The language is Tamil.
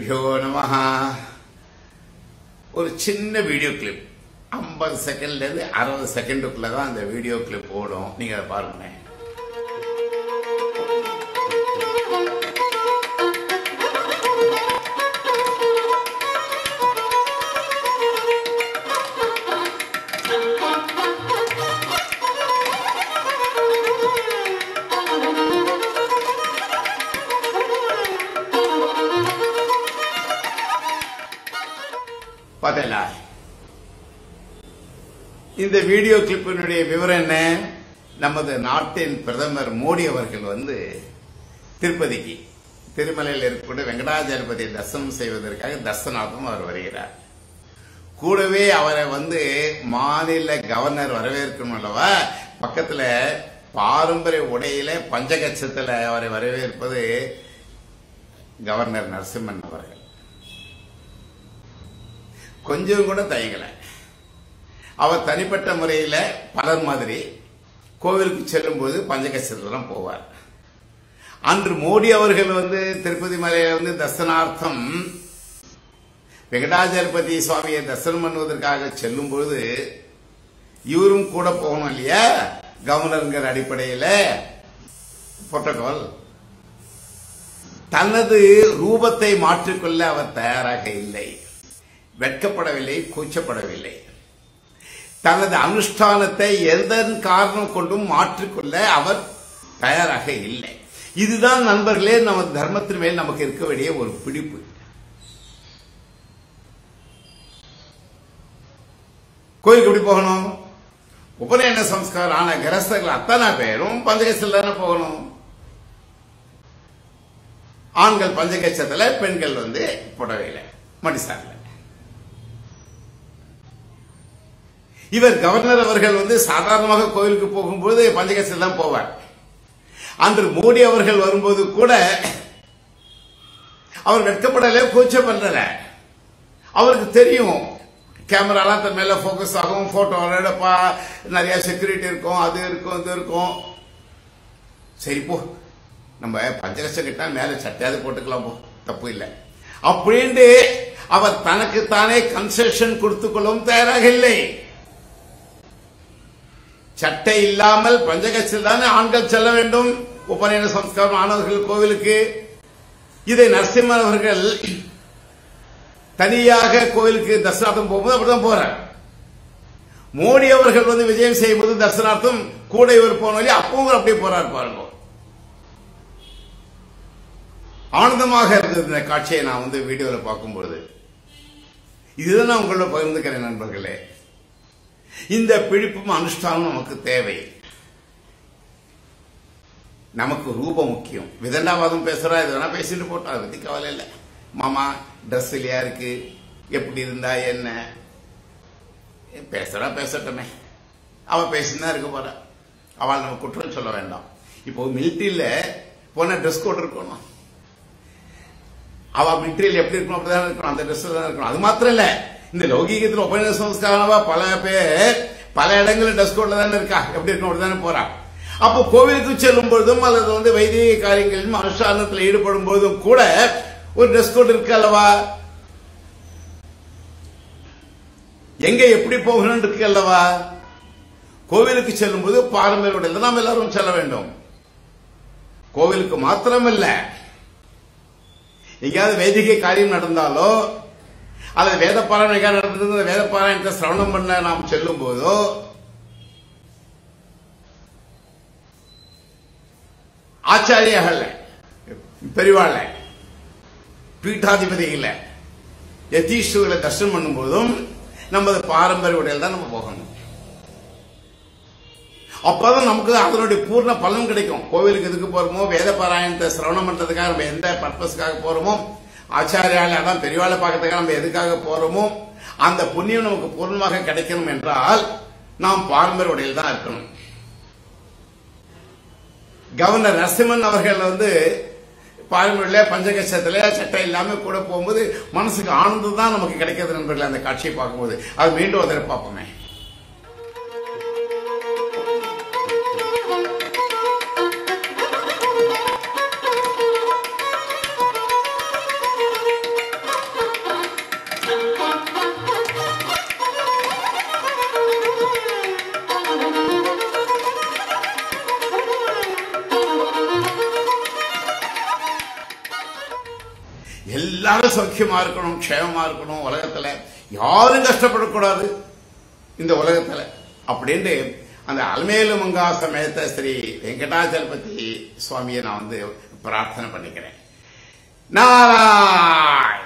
ஸ்ரீகுருபியோ நம ஒரு சின்ன வீடியோ கிளிப் ஐம்பது செகண்ட்லேருந்து அறுபது செகண்டுக்குள்ள தான் அந்த வீடியோ கிளிப் ஓடும் நீங்க அதை பாருங்க பார்த்தீங்களா இந்த வீடியோ கிளிப்பினுடைய விவரம் என்ன நமது நாட்டின் பிரதமர் மோடி அவர்கள் வந்து திருப்பதிக்கு திருமலையில் இருக்கக்கூடிய வெங்கடாஜலபதி தரிசனம் செய்வதற்காக தர்சனார்த்தம் அவர் வருகிறார் கூடவே அவரை வந்து மாநில கவர்னர் வரவேற்கணும் அல்லவா பக்கத்துல பாரம்பரிய உடையில பஞ்சகச்சத்துல அவரை வரவேற்பது கவர்னர் நரசிம்மன் அவர்கள் கொஞ்சம் கூட தயங்கல அவர் தனிப்பட்ட முறையில் பலர் மாதிரி கோவிலுக்கு செல்லும்போது பஞ்சகச்சத்திரம் போவார் அன்று மோடி அவர்கள் வந்து திருப்பதி மலையில வந்து தர்சனார்த்தம் வெங்கடாஜலபதி சுவாமியை தரிசனம் பண்ணுவதற்காக செல்லும் பொழுது இவரும் கூட போகணும் இல்லையா கவர்னருங்கிற அடிப்படையில் புரோட்டோகால் தனது ரூபத்தை மாற்றிக்கொள்ள அவர் தயாராக இல்லை வெட்கப்படவில்லை கூச்சப்படவில்லை தனது அனுஷ்டானத்தை எதன் காரணம் கொண்டும் மாற்றிக்கொள்ள அவர் தயாராக இல்லை இதுதான் நண்பர்களே நமது தர்மத்தின் மேல் நமக்கு இருக்க வேண்டிய ஒரு பிடிப்பு கோயிலுக்கு எப்படி போகணும் உபநயன சம்ஸ்காரம் ஆன கிரஸ்தர்கள் அத்தனை பேரும் பஞ்சகத்தில் தானே போகணும் ஆண்கள் பஞ்சகச்சத்துல பெண்கள் வந்து புடவையில மடிசாரில் இவர் கவர்னர் அவர்கள் வந்து சாதாரணமாக கோயிலுக்கு போகும்போது பஞ்சகத்தில் தான் போவார் அன்று மோடி அவர்கள் வரும்போது கூட அவர் வெட்கப்படல கூச்சப்படல அவருக்கு தெரியும் கேமராலாம் தன் மேல போக்கஸ் ஆகும் போட்டோ எடுப்பா நிறைய செக்யூரிட்டி இருக்கும் அது இருக்கும் இது இருக்கும் சரி போ நம்ம பஞ்சலட்சம் கிட்ட மேல சட்டையாவது போட்டுக்கலாம் போ தப்பு இல்லை அப்படின்ட்டு அவர் தனக்கு தானே கன்செஷன் கொடுத்துக் கொள்ளவும் தயாராக இல்லை சட்டை இல்லாமல் பஞ்சகத்தில் தானே ஆண்கள் செல்ல வேண்டும் உபநயன சம்ஸ்காரம் ஆனவர்கள் கோவிலுக்கு இதை நரசிம்மன் அவர்கள் தனியாக கோவிலுக்கு தர்சனார்த்தம் போகும்போது அப்படிதான் போறார் மோடி அவர்கள் வந்து விஜயம் செய்யும்போது தர்சனார்த்தம் கூட இவர் போன வழி அப்பவும் அப்படியே போறார் பாருங்க ஆனந்தமாக இருந்தது இந்த காட்சியை நான் வந்து வீடியோவில் பார்க்கும்பொழுது இதுதான் நான் உங்களோட பகிர்ந்துக்கிறேன் நண்பர்களே இந்த பிடிப்பும் அனுஷ்டானம் நமக்கு தேவை நமக்கு ரூபம் முக்கியம் விதண்டாவாதம் பேசுறா இது வேணா பேசிட்டு போட்டோம் அதை பத்தி கவலை இல்லை மாமா ட்ரெஸ் இல்லையா இருக்கு எப்படி இருந்தா என்ன பேசுறா பேசட்டுமே அவ பேசினா இருக்க போறா அவள் நம்ம குற்றம் சொல்ல வேண்டாம் இப்போ மிலிட்டரியில போன ட்ரெஸ் கோட் இருக்கணும் அவ மிலிட்டரியில் எப்படி இருக்கணும் அப்படிதான் இருக்கணும் அந்த ட்ரெஸ் தான் இருக்கணும் அது மாத்திரம் இல்ல இந்த லௌகீகத்தில் உபநய சம்ஸ்காரமா பல பேர் பல இடங்களில் ட்ரெஸ் கோட்ல தானே இருக்கா எப்படி இருக்கணும் அப்படிதானே போறா அப்போ கோவிலுக்கு செல்லும் பொழுதும் அல்லது வந்து வைதிக காரியங்களிலும் அனுஷ்டானத்தில் ஈடுபடும் பொழுதும் கூட ஒரு ட்ரெஸ் கோட் இருக்கு அல்லவா எங்க எப்படி போகணும் இருக்கு அல்லவா கோவிலுக்கு செல்லும் போது பாரம்பரிய உடையில் நாம் எல்லாரும் செல்ல வேண்டும் கோவிலுக்கு மாத்திரமல்ல எங்கேயாவது வைதிக காரியம் நடந்தாலோ அல்லது வேத பாராயணம் நடந்தது வேத பாராயணத்தை சிரவணம் பண்ண நாம் செல்லும் போதோ ஆச்சாரியாகல பெரிவாள பீட்டாதிபதிகள யதீஸ்வரர்களை தர்ஷனம் பண்ணும்போதும் நமது பாரம்பரிய உடையில் தான் நம்ம போகணும் அப்பதான் நமக்கு அதனுடைய பூர்ண பலன் கிடைக்கும் கோவிலுக்கு எதுக்கு போறோமோ வேத பாராயணத்தை சிரவணம் பண்றதுக்காக நம்ம எந்த பர்பஸ்க்காக போறோமோ ஆச்சாரியால அதான் பெரியவாளை பார்க்கறதுக்காக நம்ம எதுக்காக போறோமோ அந்த புண்ணியம் நமக்கு பூர்ணமாக கிடைக்கணும் என்றால் நாம் பாரம்பரிய உடையில் தான் இருக்கணும் கவர்னர் நரசிம்மன் அவர்கள் வந்து பாரம்பரிய பஞ்சகட்சத்துல சட்டை இல்லாம கூட போகும்போது மனசுக்கு ஆனந்தம் தான் நமக்கு கிடைக்கிறது நண்பர்கள் அந்த காட்சியை பார்க்கும்போது அது மீண்டும் அதை பார்ப்போமே எல்லாரும் சௌக்கியமா இருக்கணும் க்ஷேமமா இருக்கணும் உலகத்துல யாரும் கஷ்டப்படக்கூடாது இந்த உலகத்துல அப்படின்ட்டு அந்த அலமேலு மங்கா சமேத ஸ்ரீ வெங்கடாச்சலபதி சுவாமியை நான் வந்து பிரார்த்தனை பண்ணிக்கிறேன் நாராயண